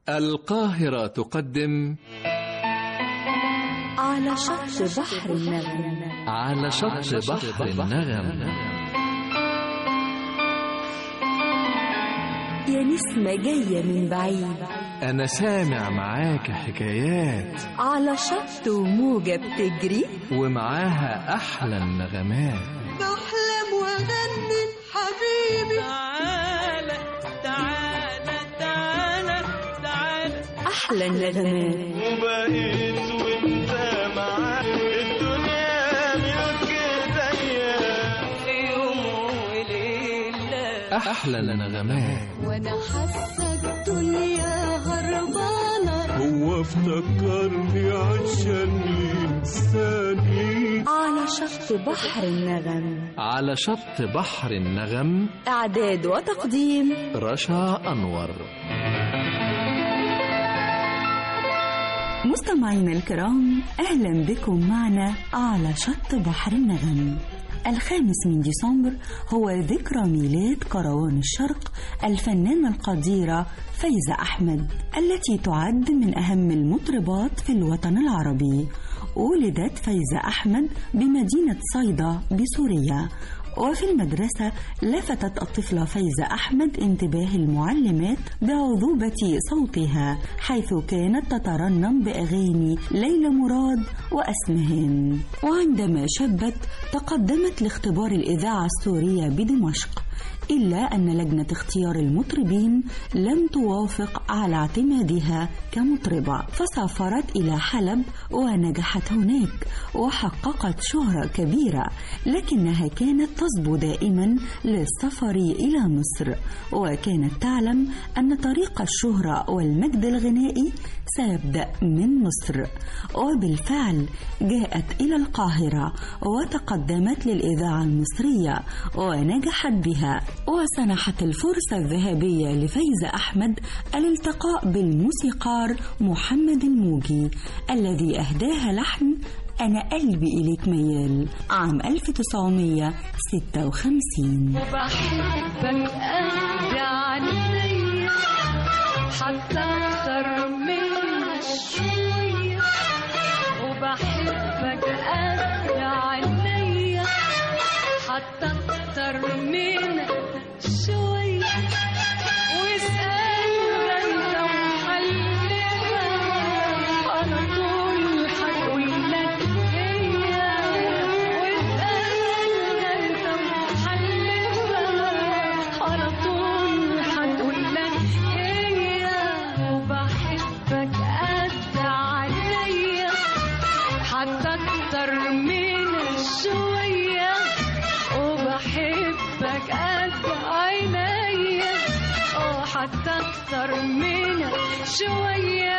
القاهرة تقدم على شط بحر النغم على شط بحر النغم يا نسمة جاية من بعيد أنا سامع معاك حكايات على شط وموجة بتجري ومعاها أحلى النغمات بحلم واغني حبيبي تعالى تعالى تعالى تعالى أحلى النغمات وبقيت وانت معايا الدنيا ملك ايديا في يوم وليله أحلى النغمات وانا حاسه الدنيا هربانه هو افتكرني عشان ينساني على شط بحر النغم على شط بحر النغم إعداد وتقديم رشا أنور مستمعينا الكرام أهلا بكم معنا على شط بحر النغم الخامس من ديسمبر هو ذكرى ميلاد كروان الشرق الفنانة القديرة فايزة أحمد التي تعد من أهم المطربات في الوطن العربي ولدت فايزة أحمد بمدينة صيدا بسوريا وفي المدرسة لفتت الطفلة فايزة أحمد انتباه المعلمات بعذوبة صوتها حيث كانت تترنم بأغاني ليلى مراد وأسمهان وعندما شبت تقدمت لاختبار الإذاعة السورية بدمشق إلا أن لجنة اختيار المطربين لم توافق على اعتمادها كمطربة فسافرت إلى حلب ونجحت هناك وحققت شهرة كبيرة لكنها كانت تصبو دائما للسفر إلى مصر وكانت تعلم أن طريق الشهرة والمجد الغنائي سيبدأ من مصر وبالفعل جاءت إلى القاهرة وتقدمت للإذاعة المصرية ونجحت بها وسنحت الفرصة الذهبية لفايزة أحمد الالتقاء بالموسيقار محمد الموجي الذي أهداها لحن أنا قلبي إليك ميال عام 1956 بحبك قد عينيا حتى اكتر من شويه وبحبك قد عينيا حتى اكتر من شويه واسال ده انت وحلها على طول هقول لك هي واسال ده انت وحلها على طول هقول لك هي وبحبك قد عليا حتى اكتر من شويه وبحبك قد عينيا اه حتى اكتر من شوية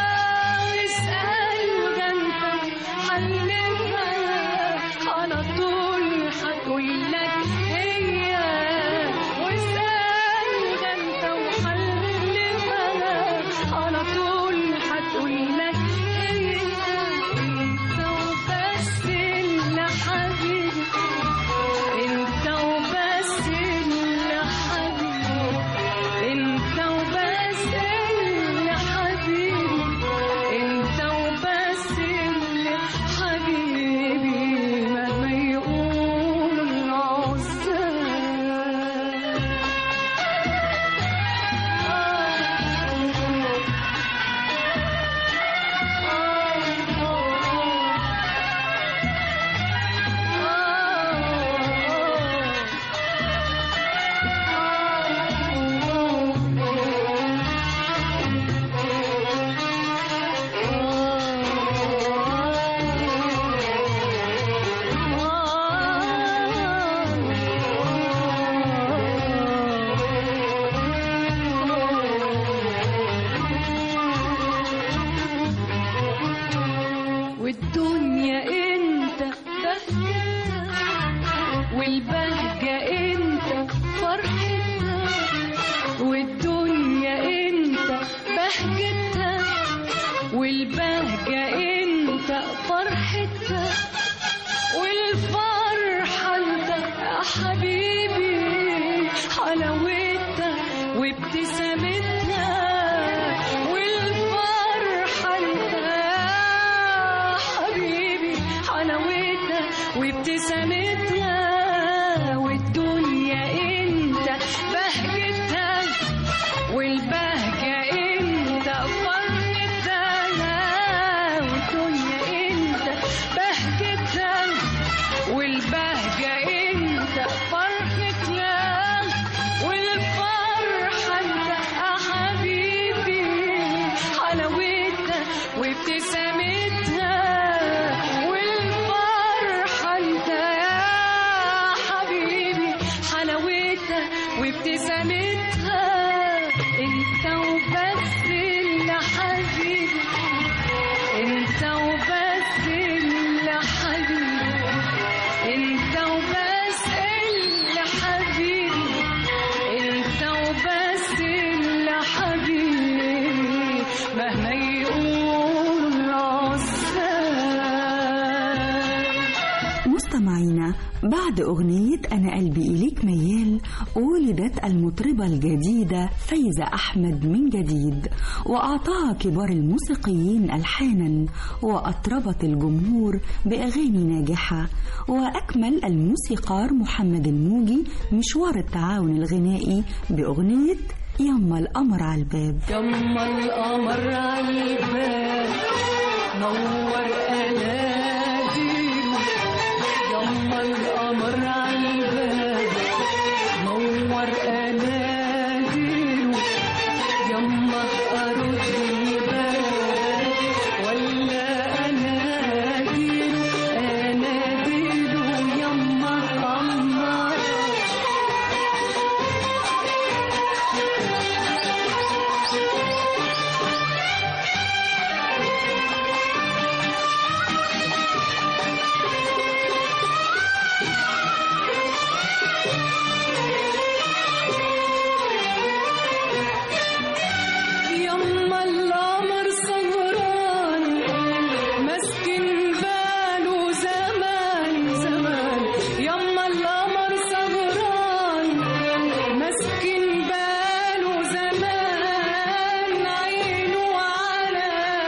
اسأل ده انت حلفها على طول هتقول لك هي واسأل ده انت وحلفها على طول هتقول لك هي انت وبس اللي حبيبي انت وبس اللي حبيبي انت وبس اللي حبيبي انت وبس اللي حبيبي مهما يقول العزاب والدنيا انت بهجتها والبهجة انت فرحتها والدنيا انت بهجتها والبهجة انت فرحتها والفرحة انت يا حبيبي حلاوتها وابتسامتها وابتسامتها والدنيا انت بهجتها والبهجة انت فرحتها والدنيا انت بهجتها والبهجة انت فرحتها والفرحة انت يا حبيبي حلاوتها وابتسامتها والفرحة انت يا حبيبي حلاوتها وابتسامتها انت وبس اللي حبيبي انت وبس اللي حبيبي انت وبس اللي حبيبي انت وبس اللي حبيبي مهما يقول العزاب مستمعينا بعد أغنية أنا قلبي إليك ميال ولدت المطربة الجديدة فايزة أحمد من جديد وأعطاها كبار الموسيقيين ألحانا وأطربت الجمهور بأغاني ناجحة وأكمل الموسيقار محمد الموجي مشوار التعاون الغنائي بأغنية يما القمر على الباب يما القمر عالباب نور قناديله يما القمر عالباب نور قناديله يما أرد الباب ولا أناديله أناديله يما قمر يما القمر سهران مسكن باله زمان زمان يما القمر سهران مسكن باله زمان عينه على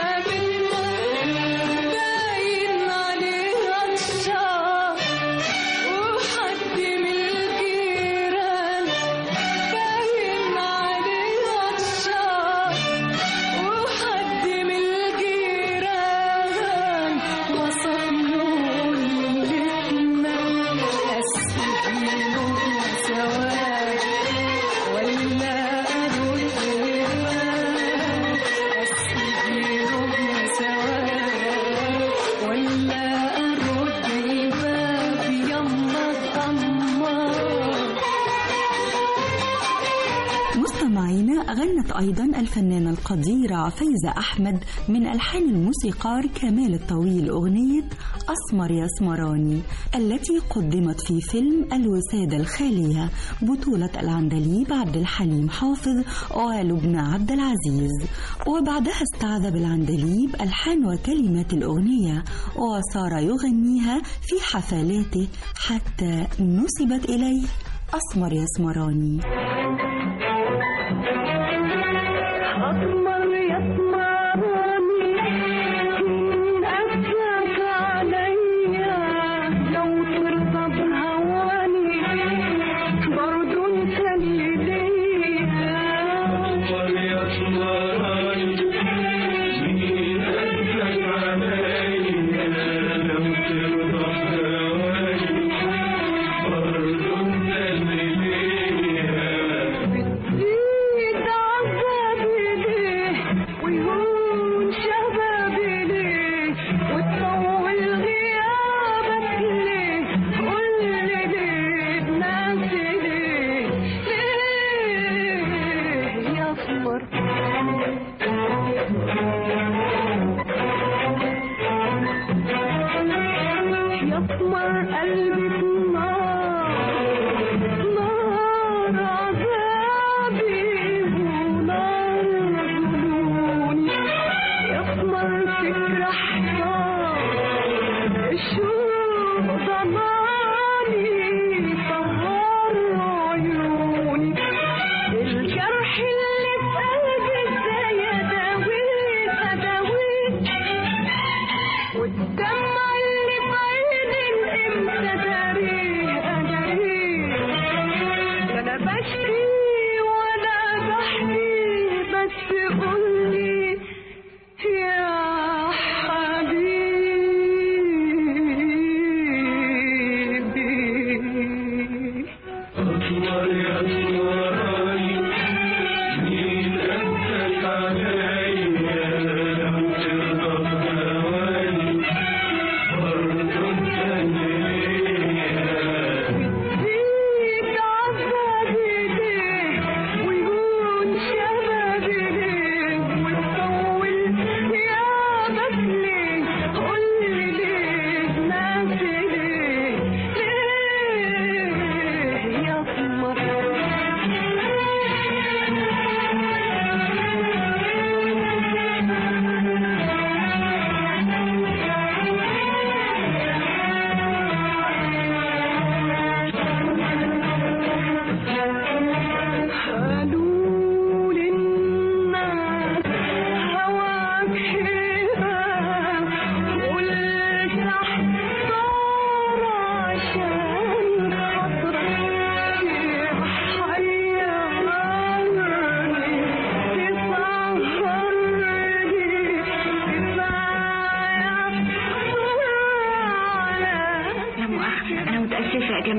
بنته باين عليها الشعر وحد من الجيران باين عليها الشعر وحد من الجيران وصف له ليلتنا أسجله سواد ولا أرد الباب أسجله سواد ولا أرد الباب يما القمر مستمعينا غنت أيضا الفنانة القديرة فايزة أحمد من ألحان الموسيقار كمال الطويل أغنية أسمر يا اسمراني التي قدمت في فيلم الوسادة الخالية بطولة العندليب عبد الحليم حافظ ولبنى عبد العزيز وبعدها استعذب العندليب ألحان وكلمات الأغنية وصار يغنيها في حفلاته حتى نسبت إليه أسمر يا اسمراني أسمر يسمرني من أسلك عليا لو ترضى بهواني برضو انت اللي ليا برضو انت اللي ليا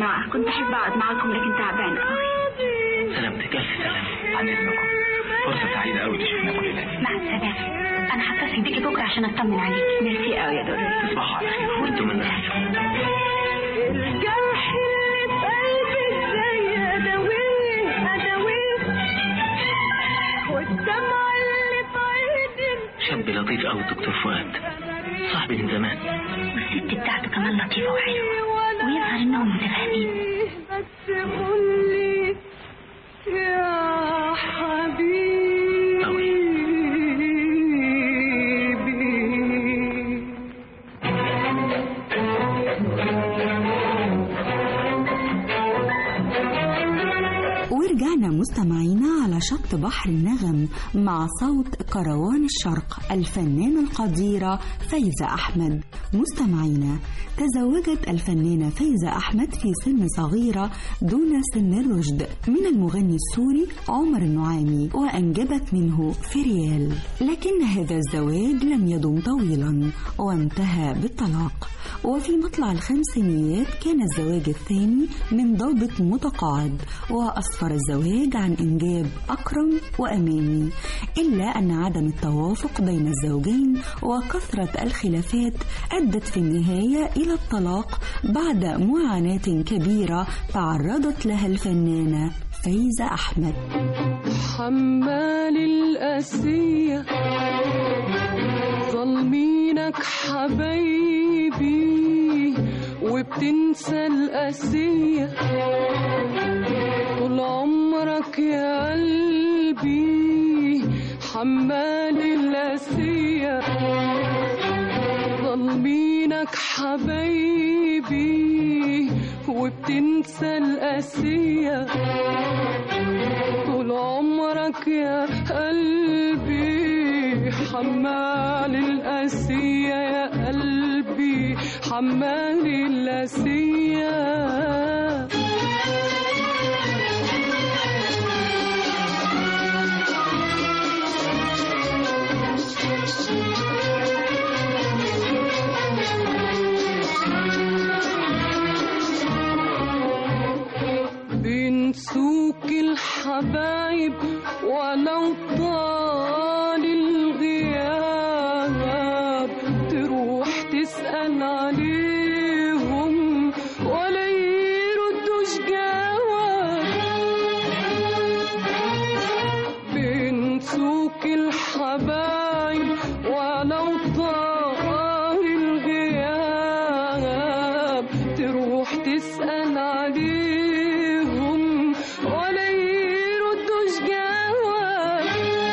جماعة كنت أحب أقعد معاكم لكن تعبانة قوي سلامتك ألف سلامة عن إذنكم فرصة سعيدة أوي تشوفنا كلنا مع السلامة أنا هتصل بيكي بكرة عشان أطمن عليكي ميرسي قوي يا دوري تصبحوا على خير وأنتم من أهل الجرح اللي في قلبي ازاي اداويه اداويه والدمع اللي في عيني شاب لطيف أوي الدكتور فؤاد صاحبي من زمان والست بتاعته كمان لطيفة وحلوة ويظهر إنهم متفاهمين بس قولي يا حبيبي ورجعنا مستمعينا على شط بحر النغم مع صوت كروان الشرق الفنانة القديرة فايزة أحمد مستمعينا تزوجت الفنانة فايزة أحمد في سن صغيرة دون سن الرشد من المغني السوري عمر النعامي وأنجبت منه فريال لكن هذا الزواج لم يدم طويلا وانتهى بالطلاق وفي مطلع الخمسينيات كان الزواج الثاني من ضابط متقاعد وأسفر الزواج عن إنجاب أكرم وأماني إلا أن عدم التوافق بين الزوجين وكثرة الخلافات أدت في النهاية إلى الطلاق بعد معاناة كبيرة تعرضت لها الفنانة فايزة أحمد حمال القاسية ظالمينك حبايبي وبتنسى القاسية طول عمرك يا قلبي حمال القاسية ظالمينك حبايبي وبتنسى القاسية طول عمرك يا قلبي حمال القاسية يا قلبي حمال القاسية بنسوك الحبايب ولو طال الغياب تروح تسأل عليهم ولا يردوش جواب بنسوك الحبايب ولو طال الغياب تروح تسأل عليهم ولا يردوش جواب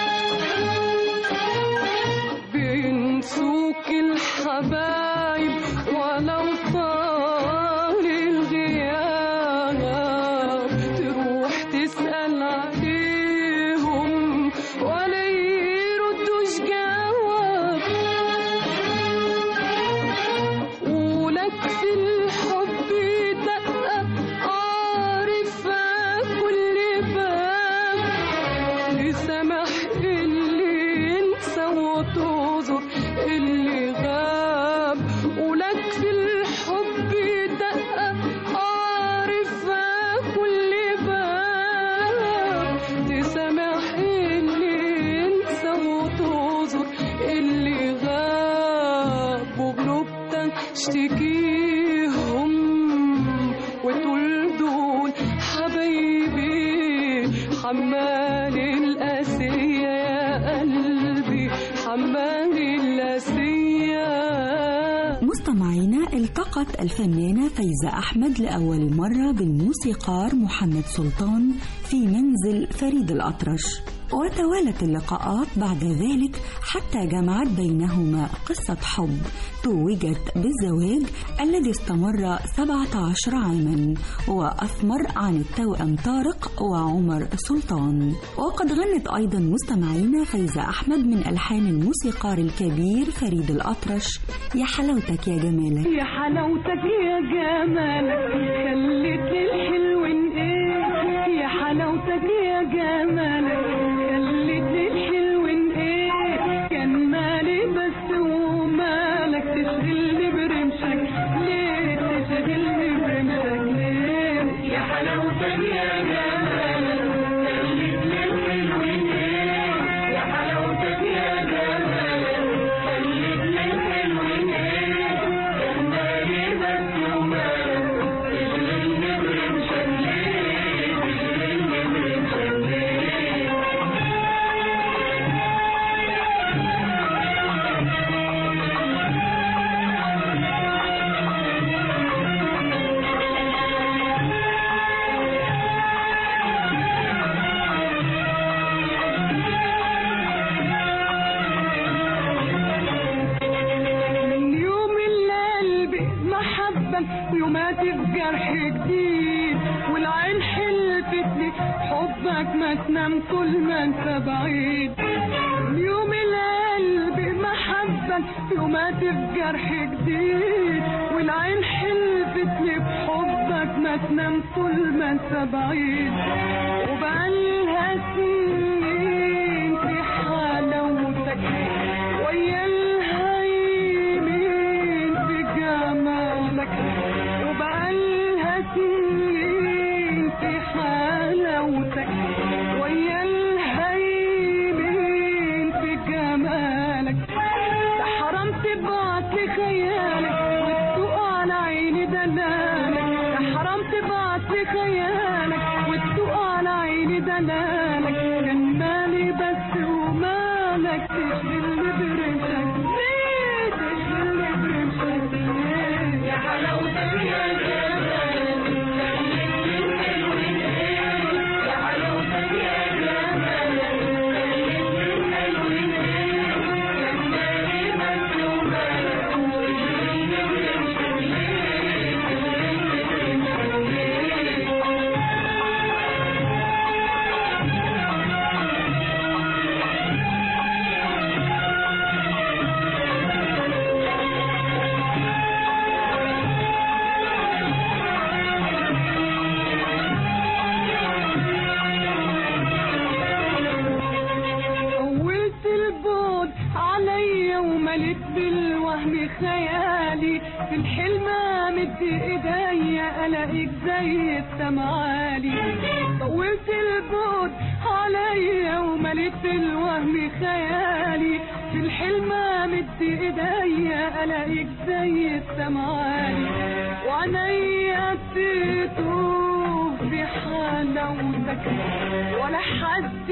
بنسوك الحبايب ولو طال الغياب تروح تسأل عليهم ولا يردوش جواب ولك في الحب دقة عارفة كل باب لسمح اللي ينسى وتعذر اللي غاب ولك في الحب دقة عارفة كل باب تسامح اللي ينسى وتعذر اللي غاب وقلوبتك اشتكيهم وتقول دول حبايبي حمال القاسية يا قلبي حمال القاسية مستمعينا التقت الفنانة فايزة أحمد لأول مرة بالموسيقار محمد سلطان في منزل فريد الأطرش وتوالت اللقاءات بعد ذلك حتى جمعت بينهما قصة حب توجت بالزواج الذي استمر 17 عاما وأثمر عن التوأم طارق وعمر سلطان وقد غنت أيضا مستمعينا فايزة أحمد من ألحان الموسيقار الكبير فريد الأطرش يا حلاوتك يا جمالك يا حلاوتك يا جمالك خليت الحلو ايه يا حلاوتك يا جمالك خليت الحلو ايه كان مالي بس ومالك تشغلني برمشك ليه تشغلني برمشك ليه في جرح جديد والعين حلفت لي حبك ما تنام طول ما انت بعيد يوم القلب محبك يومات في جرح جديد والعين حلفت لي بحبك ما تنام طول ما انت بعيد وبقالها سنين في حلاوتك ويا الهيمين في جمالك وبقالها سنين في حلاوتك ويا الهيمين في جمالك ده حرام تبعت لي خيالك وتسوق على عيني دلالك ده حرام تبعت لي خيالك وتسوق على عيني دلالك كان مالي بس ومالك تشغلني برمشك ليه تشغلني برمشك ليه يا حلاوتك يا جمالك يا حلاوتك يا جمالك طولت البعد عليا ومليت بالوهم خيالي في الحلم مد ايديا الاقيك زي السمعالي طولت البعد عليا ومليت بالوهم خيالي في الحلم مد ايديا الاقيك زي السمعالي وعينيا تتوه في حلاوتك ولا حد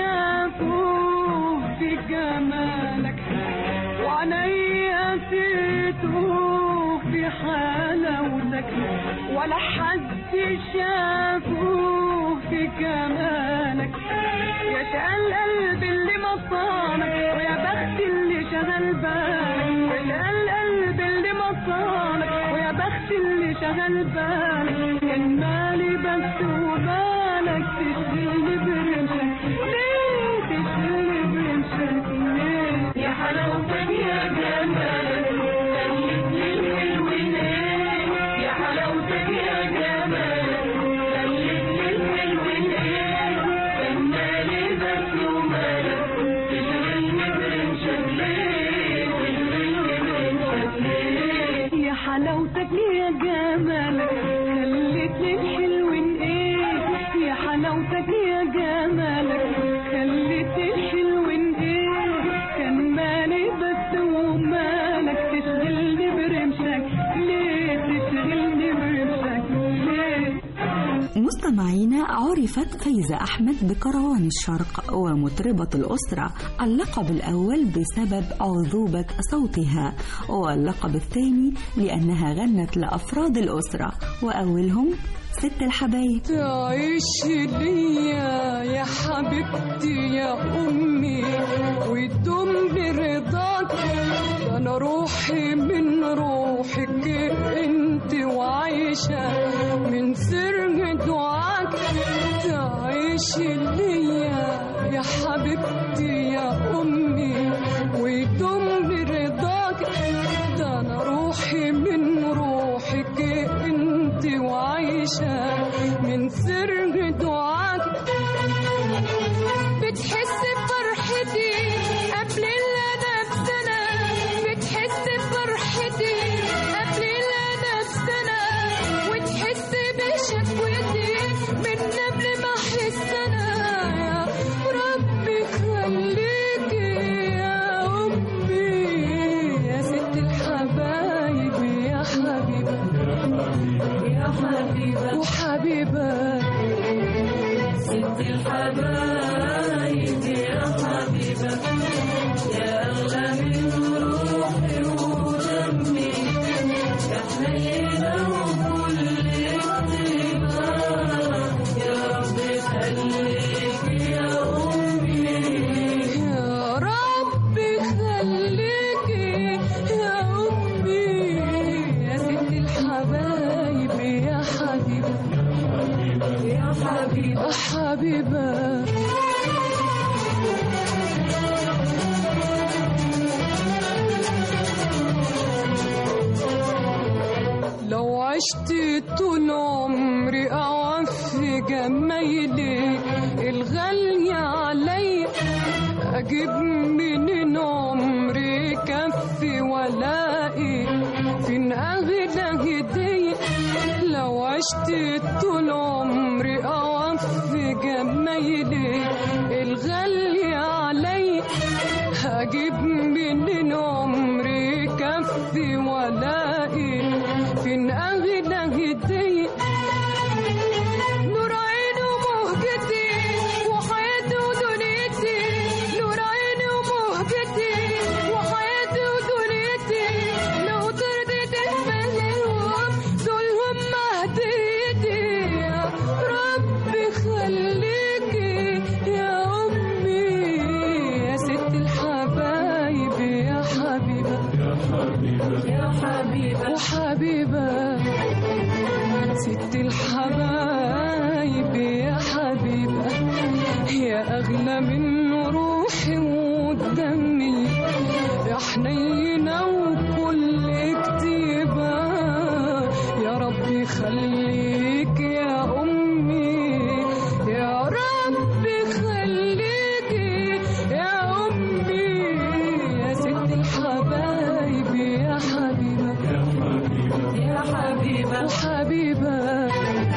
شافوه في جمالك وعينيا تتوه في حلاوتك ولا حد شافوه في جمالك يا شقى القلب اللي مصانك ويا بخت اللي شغل بالك يا شقى القلب اللي مصانك ويا بخت اللي شغل بالك كان مالي بس وبالك تشغلني برمشك ليه تشغلني برمشك ليه يا حلاوتك يا جمالك خلتني الحلو ليه يا حلاوتك يا جمالك خلتني الحلو ليه كان مالي بس ومالك تشغلني برمشك ليه تشغلني برمشك ليه يا حلاوتك يا جمالك خلتني الحلو ايه يا حلاوتك يا جمالك خلتني الحلو ايه كان مالي بس ومالك تشغلني برمشك ليه تشغلني برمشك ليه مستمعينا عرفت فايزة أحمد بكروان الشرق ومطربة الأسرة اللقب الأول بسبب عذوبة صوتها واللقب الثاني لأنها غنت لأفراد الأسرة وأولهم ست الحبايب تعيشي ليا يا حبيبتي يا أمي وتدوم برضاك ده أنا روحي من روحك أنت وعايشة من سر دعاك تعيشي ليا يا حبيبتي يا أمي وتدوم برضاك ده أنا روحي من روحك أنت وعايشة من سر دعاك بتحس بفرحتي قبل اللي أنا بسنة بتحس بفرحتي قبل اللي أنا بسنة وتحس بشكل عشت طول عمري أوفي جمايلي الغالية عليا أجيب منين عمري كفي ولاقي فين أغلى هدية لو عشت طول عمري أوفي جمايلي الغالية عليا هجيب منين عمري كفي ولاقي فين أغلى هدية نور عيني ومهجتي وحياتي ودنيتي نور عيني ومهجتي وحياتي ودنيتي لو ترضيت تفهمهم دول هم هديتي يا ربي خليكي يا أمي يا ست الحبايب يا حبيبة يا حبيبة وحبيبة ست الحبايب يا حبيبة يا أغلى من روحي ودمي يا حنينة وكل كتيبة يا ربي خليك يا أمي يا ربي خليك يا أمي يا ست الحبايب يا حبيبة يا حبيبة وحبيبة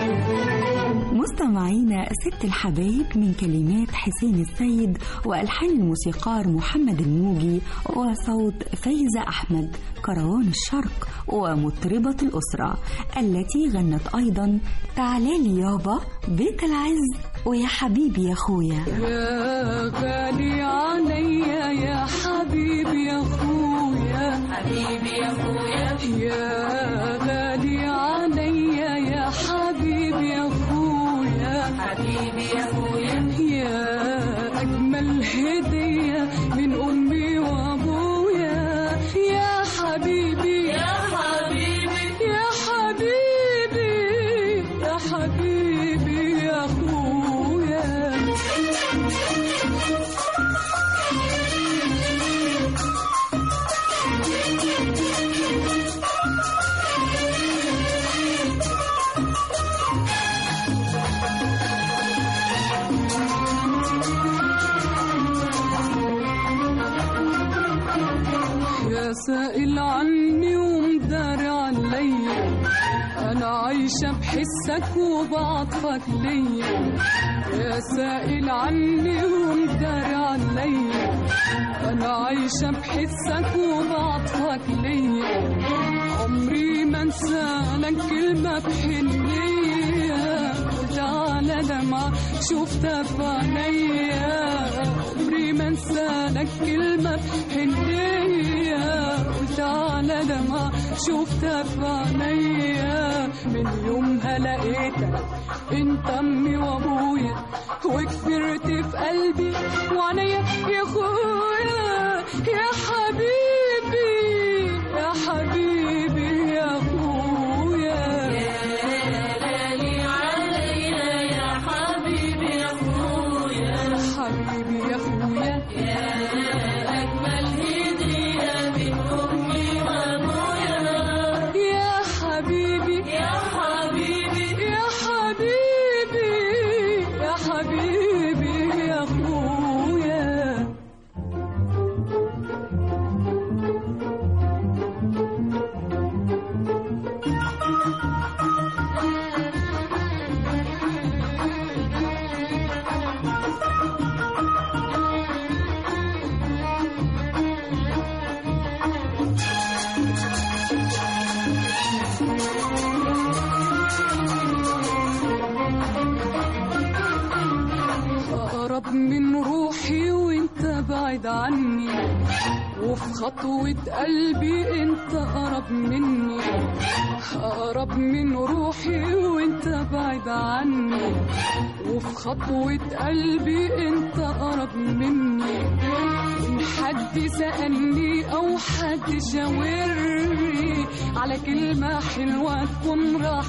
مستمعينا ست الحبايب من كلمات حسين السيد وألحان الموسيقار محمد الموجي وصوت فايزة أحمد كروان الشرق ومطربة الأسرة التي غنت أيضا تعالى لي يابا بيت العز ويا حبيبي يا خويا يا غالي عليا يا حبيبي يا خويا حبيبي يا خويا يا غالي عليا يا حبيبي يا خويا حبيبي يا خويا يا أجمل هدية من أمي وأبويا يا حبيبي يا حبيبي يا حبيبي يا حبيبي يا خويا يا سائل عني ومدار عليا انا عايشه بحسك وبعطفك ليا يا سائل عني ومدار عليا انا عايشه بحسك وبعطفك ليا عمري ما انسى لك كلمه بحنيه قلت على دمعه شفتها في عينيا عمري ما انسى لك كلمه بحنيه قلت على دمعه شفتها في عينيا من يومها لقيتك انت امي وابويا وكبرت في قلبي وعينيا يا اخويا يا حبيبي يا حبيبي يا اخويا حبيبي يا اخويا يا حبيبي يا حبيبي يا حبيبي يا حبيبي يا اخويا أقرب من روحي وانت بعيد عني وفي خطوة قلبي انت أقرب مني أقرب من روحي وانت بعيد عني وفي خطوة قلبي انت أقرب مني إن حد سألني أو حد شاورني على كلمة حلوة تكون راح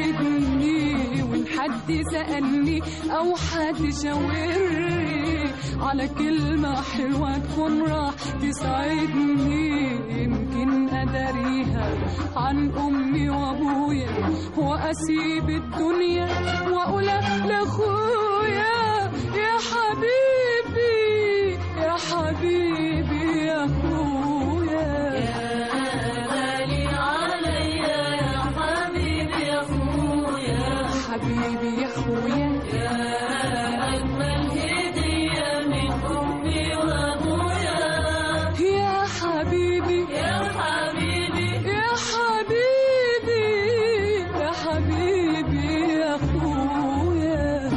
تساعدني وإن حد سألني أو حد شاورني على كلمة حلوة تكون راح تسعدني يمكن أداريها عن أمي وأبويا وأسيب الدنيا وأقول لأخويا يا حبيبي يا حبيبي يا أخويا حبيبي يا أخويا يا حبيبي يا حبيبي يا حبيبي يا حبيبي يا اخويا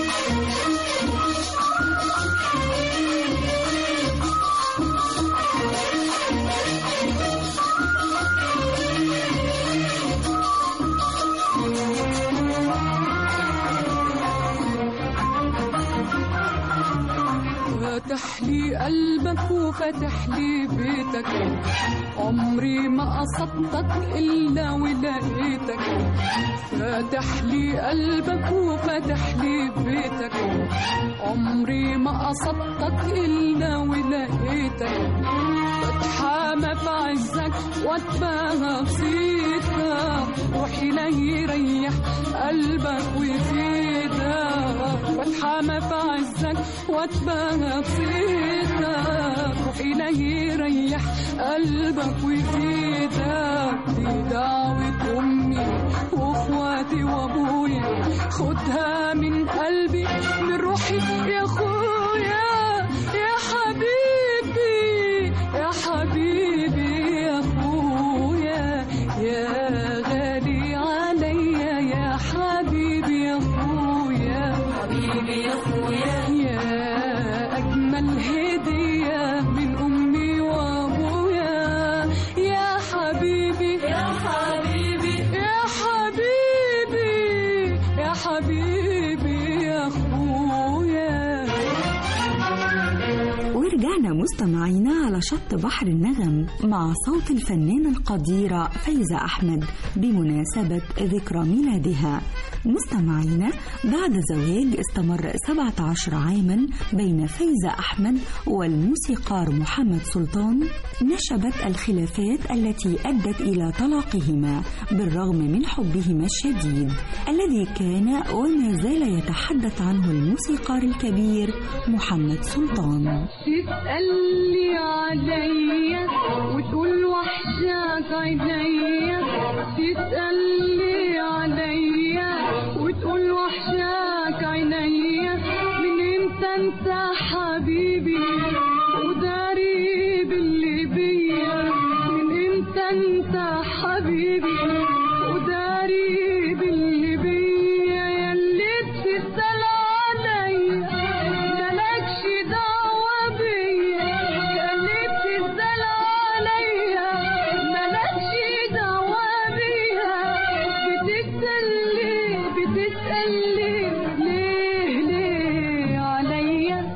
فاتح لي قلبك وفاتح لي بيتك عمري ما قصدتك إلا ولقيتك فاتح لي قلبك وفاتح لي بيتك عمري ما قصدتك إلا ولقيتك بتحامى في عزك واتباهى بصيتك روحي لا يريح قلبك ويفيدك بتحامى في عزك واتباهى بصيتك روحي لا يريح قلبك ويفيدك دي دعوة أمي وإخواتي وأبويا خدها من قلبي من روحي يا أخويا يا حبيبي يا حبيبي يا أخويا يا غالي عليا يا حبيبي يا أخويا حبيبي يا أخويا يا أجمل هدية من أمي وأبويا يا حبيبي يا حبيبي يا حبيبي يا حبيبي يا أخويا ورجعنا مستمعينا على شط بحر النغم مع صوت الفنانة القديرة فايزة أحمد بمناسبة ذكرى ميلادها مستمعينا بعد زواج استمر 17 عاما بين فايزة أحمد والموسيقار محمد سلطان نشبت الخلافات التي أدت إلى طلاقهما بالرغم من حبهما الشديد الذي كان وما زال يتحدث عنه الموسيقار الكبير محمد سلطان تسألني عليا وتقول وحشاك عينيا تسألني عليا وتقول وحشاك عينيا من امتى انت حبيبي وداري باللي بيا من امتى انت حبيبي وداري باللي بيا ياللي بتسأل عليا مالكش دعوة بيا ياللي بتسأل عليا مالكش دعوة بيا بتسأل ليه بتسأل ليه ليه ليه عليا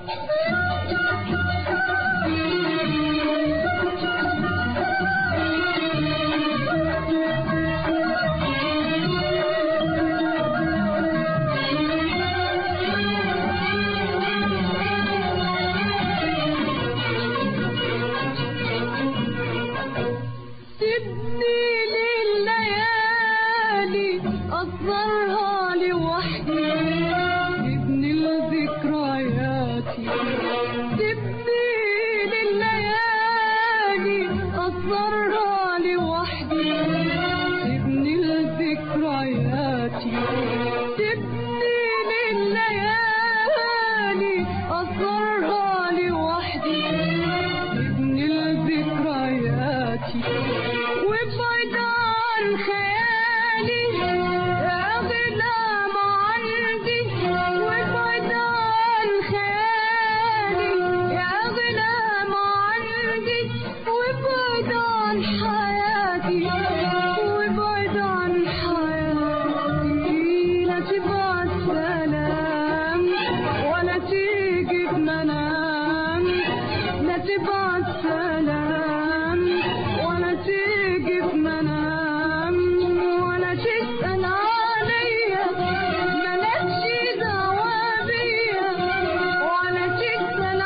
سيبني لليالي أصغرها لوحدي سيبني لذكرياتي سيبني لليالي أصغرها لوحدي سيبني لذكرياتي سيبني لليالي أصغرها لوحدي سيبني لذكرياتي وابعد عن خيالي اغلى ما عندي وابعد عن خيالي اغلى ما عندي وابعد عن حياتي وابعد عن حياتي لا تبعت سلام ولا تيجي بمنام لا تبعت سلام ولا تيجي بمنام ولا تسأل عليا مالكش دعوة بيا ولا تسأل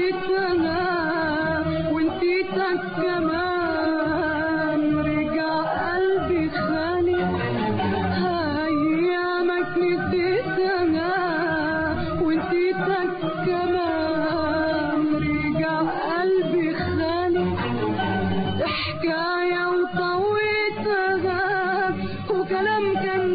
نسيتها ونسيتك كمان رجع قلبي خالي أيامك نسيتها ونسيتك كمان رجع قلبي خالي حكاية وطويتها وكلام كان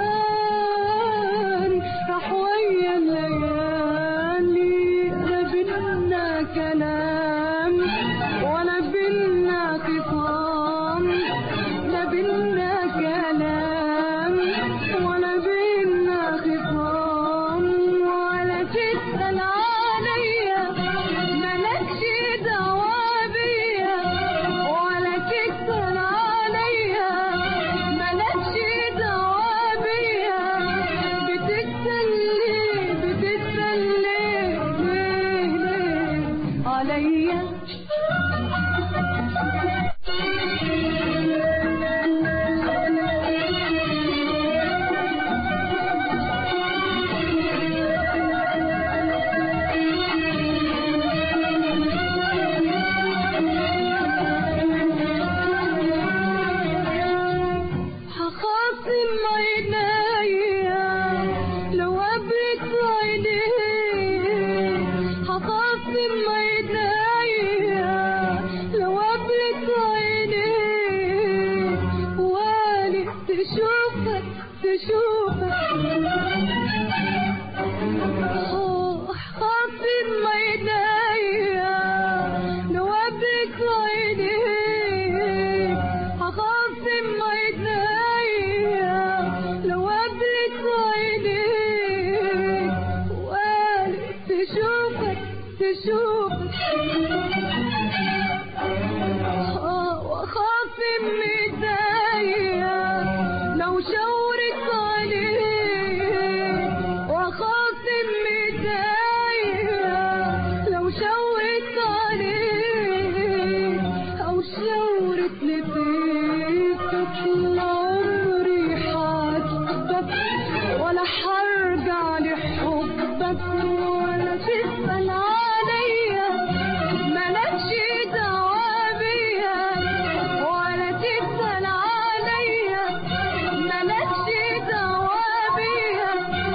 زمان راح ويا الليالي لا بينا كلام ولا بينا خصام لا بينا كلام ولا بينا خصام ولا تسأل عليا مالكش دعوة بيا ولا تسأل عليا مالكش دعوة بيا بتسأل ليه بتسأل ليه ليه ليه عليا هخاصم عينيا لو قبلت عينيه هخاصم عينيا لو قبلت عينيه والي تشوفك تشوفك خاصم عينيا لو قبلت عينيه هخاصم عينيا لو قبلت عينيه والي تشوفك تشوفك وخاصم ايديا لو شاورت عليه وخاصم ايديا لو شاورت عليه او شاورت لبيتك عمري حاسبك ولا حرجع لحبك ولا تسأل عليا مالكش دعوة بيا ولا تسأل عليا مالكش دعوة بيا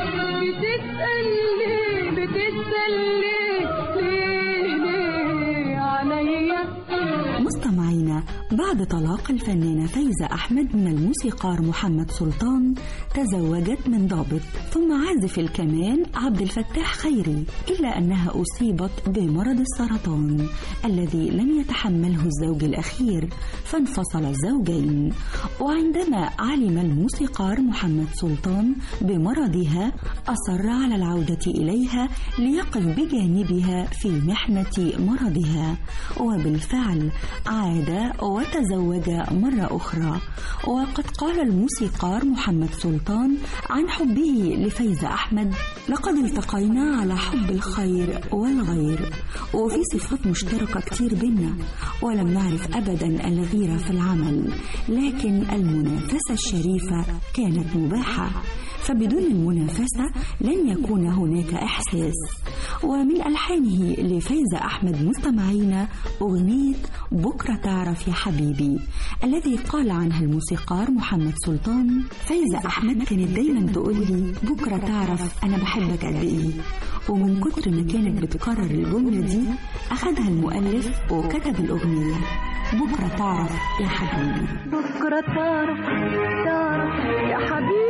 بتسأل ليه بتسأل ليه ليه ليه عليا مستمعينا بعد طلاق الفنانة فايزة أحمد من الموسيقار محمد سلطان تزوجت من ضابط ثم عازف الكمان عبد الفتاح خيري إلا أنها أصيبت بمرض السرطان الذي لم يتحمله الزوج الأخير فانفصل الزوجين وعندما علم الموسيقار محمد سلطان بمرضها أصر على العودة إليها ليقف بجانبها في محنة مرضها وبالفعل عاد وتزوج مرة أخرى وقد قال الموسيقار محمد سلطان عن حبه لفايزة أحمد لقد التقينا على حب الخير والغير وفي صفات مشتركة كتير بينا ولم نعرف أبدا الغيرة في العمل لكن المنافسة الشريفة كانت مباحة فبدون المنافسة لن يكون هناك إحساس ومن ألحانه لفايزة أحمد مستمعين أغنية بكرة تعرف يا حبيبي الذي قال عنها الموسيقار محمد سلطان فايزة أحمد كانت دايما تقول لي بكرة تعرف أنا بحبك قد إيه ومن كتر ما كانت بتكرر الجملة دي أخدها المؤلف وكتب الأغنية بكرة تعرف يا حبيبي بكرة تعرف تعرف يا حبيبي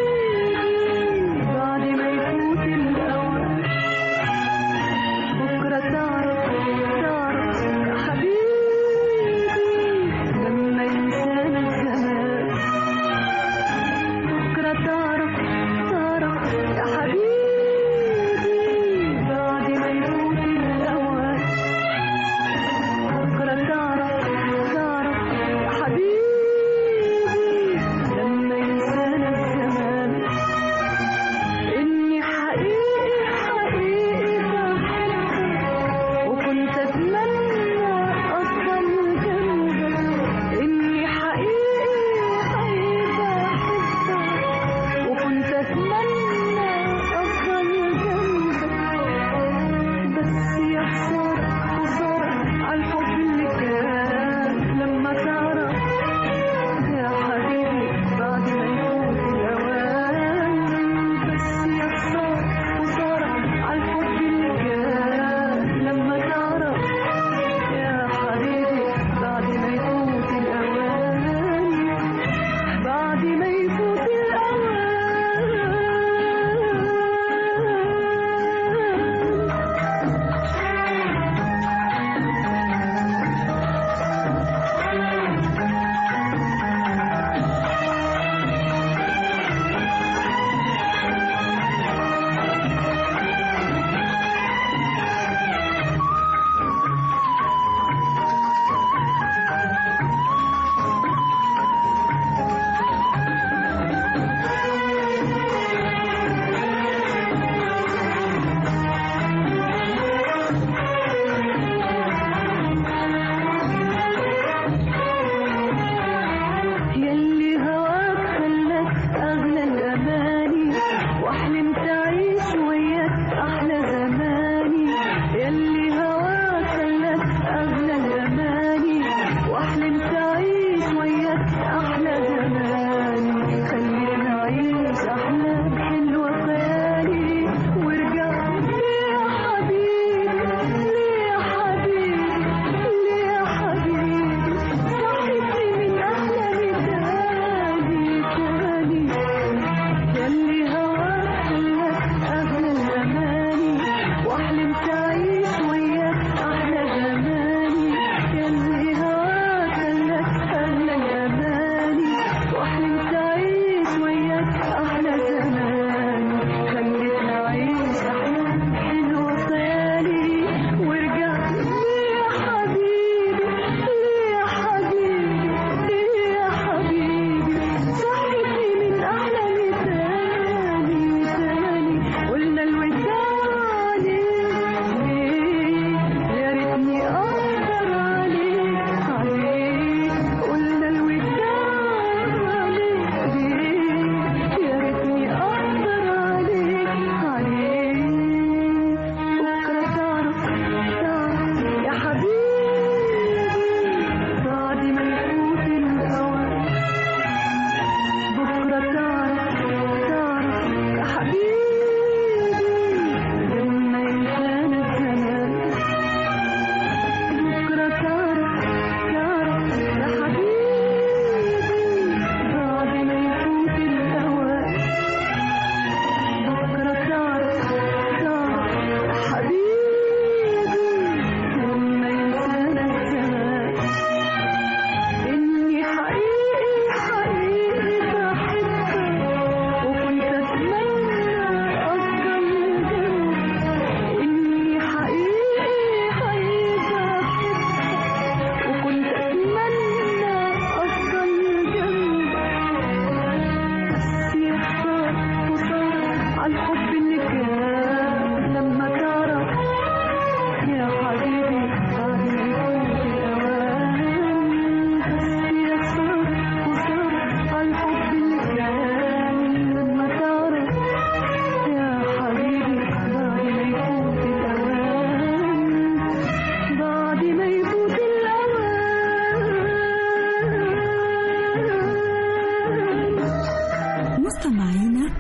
بعد ما يفوت الأوان بكرة تعرف تعرف يا حبيبي لما ينسانا الزمان بكرة تعرف تعرف يا حبيبي بعد ما يفوت الأوان بكرة تعرف تعرف يا حبيبي لما ينسانا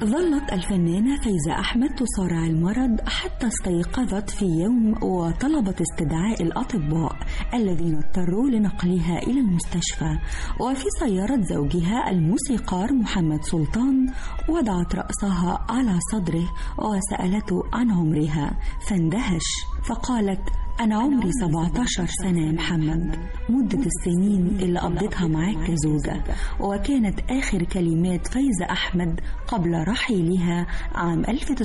ظلت الفنانة فايزة أحمد تصارع المرض حتى استيقظت في يوم وطلبت استدعاء الأطباء الذين اضطروا لنقلها إلى المستشفى وفي سيارة زوجها الموسيقار محمد سلطان وضعت رأسها على صدره وسألته عن عمرها فاندهش فقالت أنا عمري 17 سنة يا محمد مدة السنين اللي قضيتها معاك كزوجة وكانت آخر كلمات فايزة أحمد قبل رحيلها عام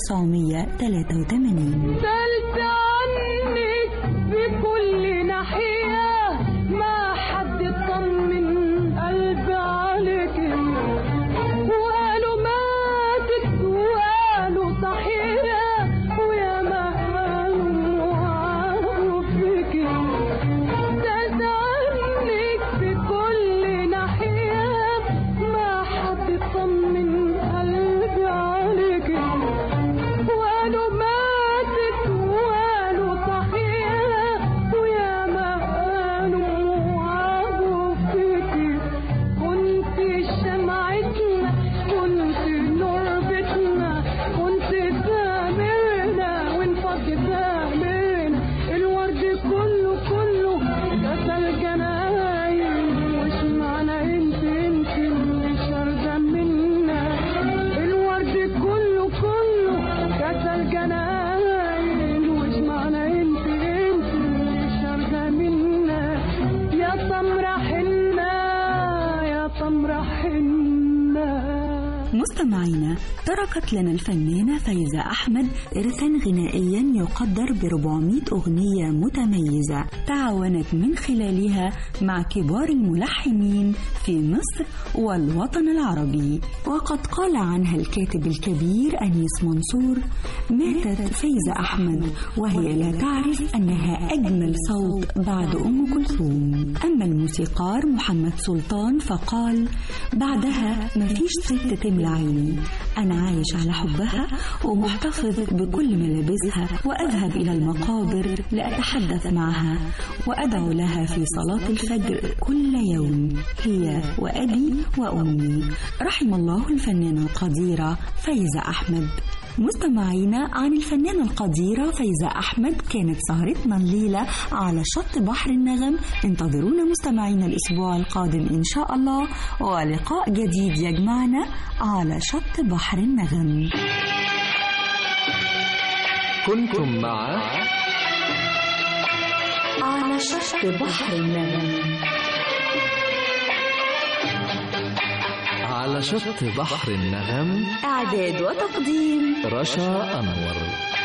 1983 سألت عنك بكل ناحية ما حد طمن قلبي عليك وقالوا ماتت وقالوا صحية ويا ما قالوا وعاروا فيكي سألت عنك بكل ناحية ما حد طمن قلبي عليك وقالوا ماتت وقالوا صحيح ويا ما قالوا وعدوا فيكي كنت شمعتنا كنت نور بيتنا كنت سامرنا وانفض سامرنا الورد كله كله كسل جناين وش معنى انت انت اللي شارده منا الورد كله كله كسل جناين وش معنى انت انت اللي شارده منا يا سمرة حنا يا سمرة حنا مستمعينا تركت لنا الفنانة فايزة أحمد إرثا غنائيا يقدر ب 400 أغنية متميزة تعاونت من خلالها مع كبار الملحنين في مصر والوطن العربي وقد قال عنها الكاتب الكبير أنيس منصور ماتت فايزة أحمد وهي لا تعرف أنها أجمل صوت بعد أم كلثوم أما الموسيقار محمد سلطان فقال بعدها مفيش ست تملى عيني أنا عايش على حبها ومحتفظ بكل ملابسها وأذهب إلى المقابر لأتحدث معها وأدعو لها في صلاة الفجر كل يوم هي وأبي وأمي رحم الله الفنانة القديرة فايزة أحمد مستمعينا عن الفنانة القديرة فايزة أحمد كانت سهرتنا الليلة على شط بحر النغم انتظرونا مستمعينا الأسبوع القادم إن شاء الله ولقاء جديد يجمعنا على شط بحر النغم كنتم مع على شط بحر النغم على شط بحر النغم إعداد وتقديم رشا أنور